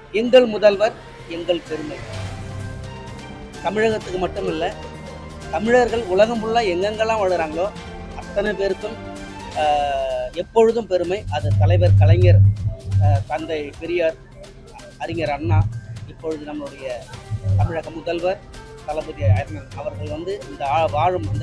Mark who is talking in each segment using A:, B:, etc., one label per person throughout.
A: எங்கள் முதல்வர் எங்கள் பெருமை தமிழகத்துக்கு மட்டும் இல்லை தமிழர்கள் உலகம் ஃபுல்லாக எங்கெங்கெல்லாம் வாழுறாங்களோ அத்தனை பேருக்கும் ஆஹ், எப்பொழுதும் பெருமை அது தலைவர் கலைஞர் ஆஹ், தந்தை பெரியார் அறிஞர் அண்ணா இப்பொழுது நம்மளுடைய தமிழக முதல்வர் தளபதி அண்ணன் அவர்கள் வந்து இந்த ஆ- வாழும் இந்த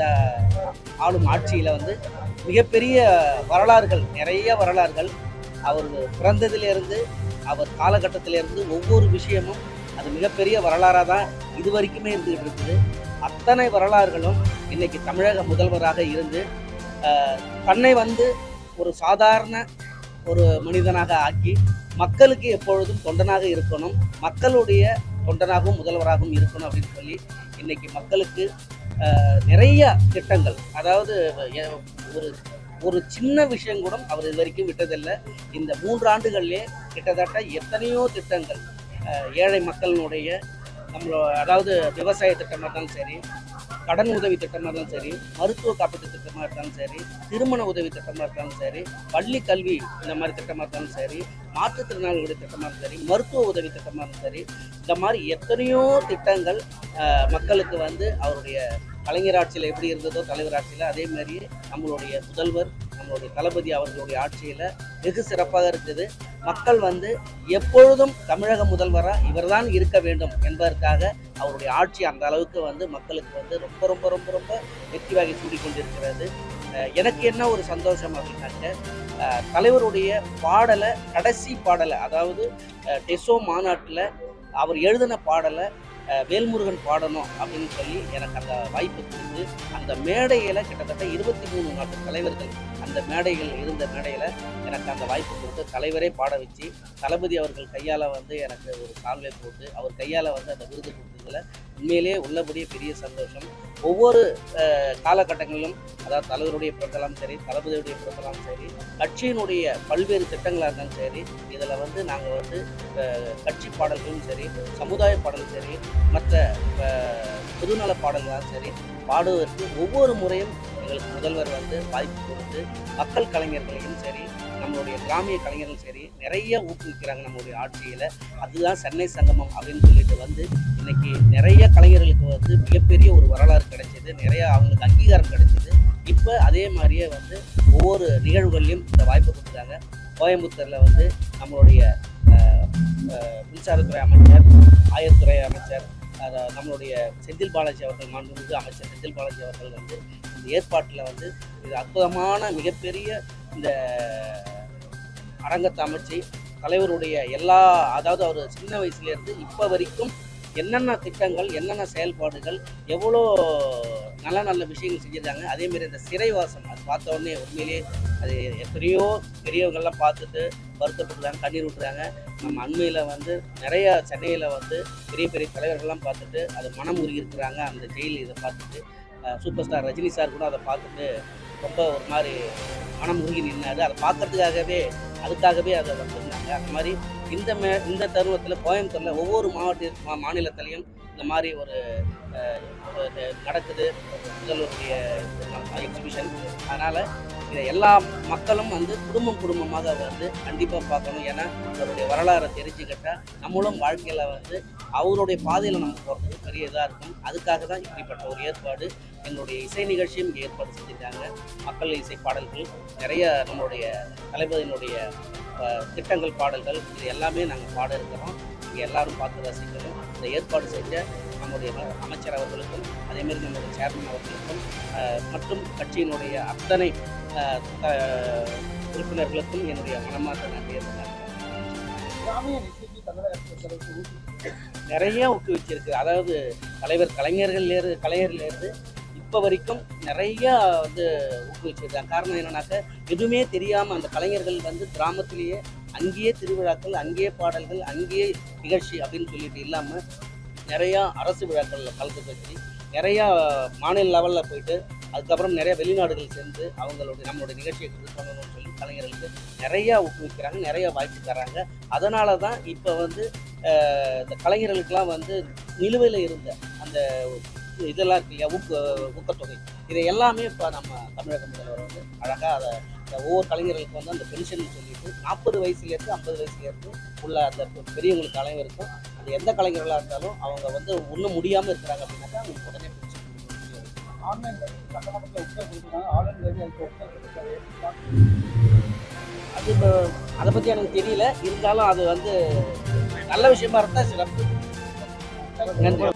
A: ஆளும் ஆட்சியில் வந்து மிகப்பெரிய வரலாறுகள் நிறைய வரலாறுகள் அவர் பிறந்ததிலிருந்து அவர் காலகட்டத்திலிருந்து ஒவ்வொரு விஷயமும் அது மிகப்பெரிய வரலாறாக தான் இது வரைக்குமே இருந்துகிட்டு இருக்குது அத்தனை வரலாறுகளும் இன்னைக்கு தமிழக முதல்வராக இருந்து ஆஹ், தன்னை வந்து ஒரு சாதாரண ஒரு மனிதனாக ஆக்கி மக்களுக்கு எப்பொழுதும் தொண்டனாக இருக்கணும் மக்களுடைய தொண்டனாகவும் முதல்வராகவும் இருக்கணும் அப்படின்னு சொல்லி இன்னைக்கு மக்களுக்கு ஆஹ், நிறைய திட்டங்கள் அதாவது எ- ஒரு ஒரு சின்ன விஷயம் கூட அவர் இது வரைக்கும் விட்டதில்லை இந்த மூன்று ஆண்டுகள்லேயே கிட்டத்தட்ட எத்தனையோ திட்டங்கள் ஆஹ், ஏழை மக்களினுடைய நம்மளோ அதாவது விவசாய திட்டமாக இருந்தாலும் சரி கடன் உதவி திட்டமாக இருந்தாலும் சரி மருத்துவ காப்பீட்டு திட்டமாக இருந்தாலும் சரி திருமண உதவி திட்டமாக இருந்தாலும் சரி பள்ளி கல்வி இந்த மாதிரி திட்டமாக இருந்தாலும் சரி மாற்றுத்திறனாளிகளுடைய திட்டமாக இருந்தாலும் சரி மருத்துவ உதவி திட்டமாக இருந்தாலும் சரி இந்த மாதிரி எத்தனையோ திட்டங்கள் ஆஹ், மக்களுக்கு வந்து அவருடைய கலைஞர் ஆட்சியில் எப்படி இருந்ததோ தலைவர் ஆட்சியில் அதே மாதிரி நம்மளுடைய முதல்வர் நம்மளுடைய தளபதி அவர்களுடைய ஆட்சியில் வெகு சிறப்பாக இருக்குது மக்கள் வந்து எப்பொழுதும் தமிழக முதல்வராக இவர்தான் இருக்க வேண்டும் என்பதற்காக அவருடைய ஆட்சி அந்த அளவுக்கு வந்து மக்களுக்கு வந்து ரொம்ப ரொம்ப ரொம்ப ரொம்ப வெற்றி வாகி சூடி கொண்டிருக்கிறது அஹ் எனக்கு என்ன ஒரு சந்தோஷம் அப்படின்னாக்க அஹ் தலைவருடைய பாடலை கடைசி பாடலை அதாவது அஹ் டெசோ மாநாட்டில் அவர் எழுதின பாடலை அஹ் வேல்முருகன் பாடணும் அப்படின்னு சொல்லி எனக்கு அந்த வாய்ப்பு கொடுத்து அந்த மேடையில் கிட்டத்தட்ட இருபத்தி மூணு நாட்டு தலைவர்கள் அந்த மேடைகள் இருந்த மேடையில் எனக்கு அந்த வாய்ப்பு கொடுத்து தலைவரே பாட வச்சு தளபதி அவர்கள் கையால் வந்து எனக்கு ஒரு சால்வை போட்டு அவர் கையால் வந்து அந்த விருது கொடுத்ததுல உண்மையிலேயே உள்ளபடியே பெரிய சந்தோஷம் ஒவ்வொரு அஹ், காலகட்டங்களிலும் அதாவது தலைவருடைய பிறந்தலாம் சரி தளபதியுடைய பிறந்தலாம் சரி கட்சியினுடைய பல்வேறு திட்டங்களாக இருந்தாலும் சரி இதில் வந்து நாங்கள் வந்து அஹ், கட்சி பாடல்களும் சரி சமுதாய பாடலும் சரி மற்ற அஹ், பொதுநல பாடல்களாக சரி பாடுவதற்கு ஒவ்வொரு முறையும் எங்களுக்கு முதல்வர் வந்து வாய்ப்பு கொடுத்து மக்கள் கலைஞர்களையும் சரி நம்மளுடைய கிராமிய கலைஞர்களும் சரி நிறைய ஊக்குவிக்கிறாங்க நம்மளுடைய ஆட்சியில் அதுதான் சென்னை சங்கமம் அப்படின்னு சொல்லிட்டு வந்து இன்னைக்கு நிறைய கலைஞர்களுக்கு வந்து மிகப்பெரிய ஒரு வரலாறு கிடைச்சிது நிறைய அவங்களுக்கு அங்கீகாரம் கிடைச்சிது இப்போ அதே மாதிரியே வந்து ஒவ்வொரு நிகழ்வுகள்லையும் இந்த வாய்ப்பு கொடுக்குறாங்க கோயம்புத்தூரில் வந்து நம்மளுடைய அஹ், அஹ், மின்சாரத்துறை அமைச்சர் ஆயத்துறை அமைச்சர் அஹ், நம்மளுடைய செந்தில் பாலாஜி அவர்கள் மாண்புமிகு அமைச்சர் செந்தில் பாலாஜி அவர்கள் வந்து இந்த ஏற்பாட்டில் வந்து இது அற்புதமான மிகப்பெரிய இந்த அரங்கத்தை அமைச்சு தலைவருடைய எல்லா அதாவது அவர் சின்ன வயசுலேருந்து இப்போ வரைக்கும் என்னென்ன திட்டங்கள் என்னென்ன செயல்பாடுகள் எவ்வளோ நல்ல நல்ல விஷயங்கள் செஞ்சுருக்காங்க அதேமாரி இந்த சிறைவாசம் அது பார்த்த உடனே உண்மையிலேயே அது எத்தனையோ பெரியவங்கள்லாம் பார்த்துட்டு வருத்தப்பட்டுருக்காங்க கண்ணீர் விட்டுறாங்க நம்ம அண்மையில் வந்து நிறைய சென்னையில் வந்து பெரிய பெரிய தலைவர்கள்லாம் பார்த்துட்டு அது மனம் உருகி இருக்கிறாங்க அந்த ஜெயில் இதை பார்த்துட்டு அஹ் சூப்பர் ஸ்டார் ரஜினி சார் கூட அதை பார்த்துட்டு ரொம்ப ஒரு மாதிரி மனம் உருகி நின்னாரு அதை பார்க்கறதுக்காகவே அதுக்காகவே அதை வந்திருந்தாங்க அந்த மாதிரி இந்த மே இந்த தருணத்தில் கோயம்புத்தூரில் ஒவ்வொரு மாவட்ட மா- மாநிலத்திலையும் இந்த மாதிரி ஒரு அஹ், இது நடக்குது முதல்வருடைய எக்ஸிபிஷன் அதனால் இதை எல்லா மக்களும் வந்து குடும்பம் குடும்பமாக வந்து கண்டிப்பாக பார்க்கணும் ஏன்னா அவருடைய வரலாறை தெரிஞ்சுக்கிட்டா நம்மளும் வாழ்க்கையில் வந்து அவருடைய பாதையில் நம்ம போகிறதுக்கு பெரிய இதாக இருக்கும் அதுக்காக தான் இப்படிப்பட்ட ஒரு ஏற்பாடு எங்களுடைய இசை நிகழ்ச்சியும் இங்கே ஏற்பாடு செஞ்சுருக்காங்க மக்கள் இசை பாடல்கள் நிறைய நம்மளுடைய தளபதியினுடைய அஹ், திட்டங்கள் பாடல்கள் இது எல்லாமே நாங்கள் பாட இருக்கிறோம் இங்கே எல்லாரும் பார்த்து ரசிக்கணும் இந்த ஏற்பாடு செஞ்ச நம்முடைய அமைச்சர் அவர்களுக்கும் அதேமாரி நம்முடைய சேர்மன் அவர்களுக்கும் அஹ், மற்றும் கட்சியினுடைய அத்தனை அஹ், த- உறுப்பினர்களுக்கும் என்னுடைய மனமார்ந்த நன்றியை தெரிவித்துக்
B: கிராமிய இசைக்கு தமிழக அரசு செலவுக்கு ஊக்குவிப்பு
A: நிறைய ஊக்குவிச்சிருக்கு அதாவது தலைவர் கலைஞர்கள்லேருந்து கலைஞர்லேருந்து இப்போ வரைக்கும் நிறைய வந்து ஊக்குவிச்சிருக்காங்க காரணம் என்னன்னாக்க எதுவுமே தெரியாமல் அந்த கலைஞர்கள் வந்து கிராமத்திலேயே அங்கேயே திருவிழாக்கள் அங்கேயே பாடல்கள் அங்கேயே நிகழ்ச்சி அப்படின்னு சொல்லிட்டு இல்லாமல் நிறையா அரசு விழாக்களில் கலந்து வச்சு நிறையா மாநில லெவலில் போயிட்டு அதுக்கப்புறம் நிறைய வெளிநாடுகள் சேர்ந்து அவங்களுடைய நம்மளுடைய நிகழ்ச்சியை கொண்டு பண்ணணும்னு சொல்லி கலைஞர்களுக்கு நிறையா ஊக்குவிக்கிறாங்க நிறைய வாய்ப்பு தராங்க அதனால தான் இப்போ வந்து அஹ், இந்த கலைஞர்களுக்கெல்லாம் வந்து நிலுவையில் இருந்த அந்த இதெல்லாம் இருக்கு இல்லையா ஊக்க ஊக்கத்தொகை இதை எல்லாமே இப்போ நம்ம தமிழக முதல்வர் வந்து அழகாக அதை இந்த ஒவ்வொரு கலைஞர்களுக்கு வந்து அந்த பென்ஷன் சொல்லிட்டு நாற்பது வயசுலேருந்து ஐம்பது வயசுலேருந்து உள்ள அந்த பெ- பெரியவங்களுக்கு அனைவருக்கும் அது எந்த கலைஞர்களாக இருந்தாலும் அவங்க வந்து ஒன்றும் முடியாமல் இருக்கிறாங்க அப்படின்னாக்கா அவங்களுக்கு உடனே பென்ஷன் கொடுக்கணும்.
B: ஆன்லைன் சட்டமன்றத்தில் உத்தரவு கொடுத்துருக்காங்க ஆன்லைன் ரவி அதுக்கு உத்தரவு கொடுத்துருக்காங்க
A: அது இப்போ அதை பற்றி எனக்கு தெரியல இருந்தாலும் அது வந்து நல்ல விஷயமா இருந்தால் சிறப்பு நன்றி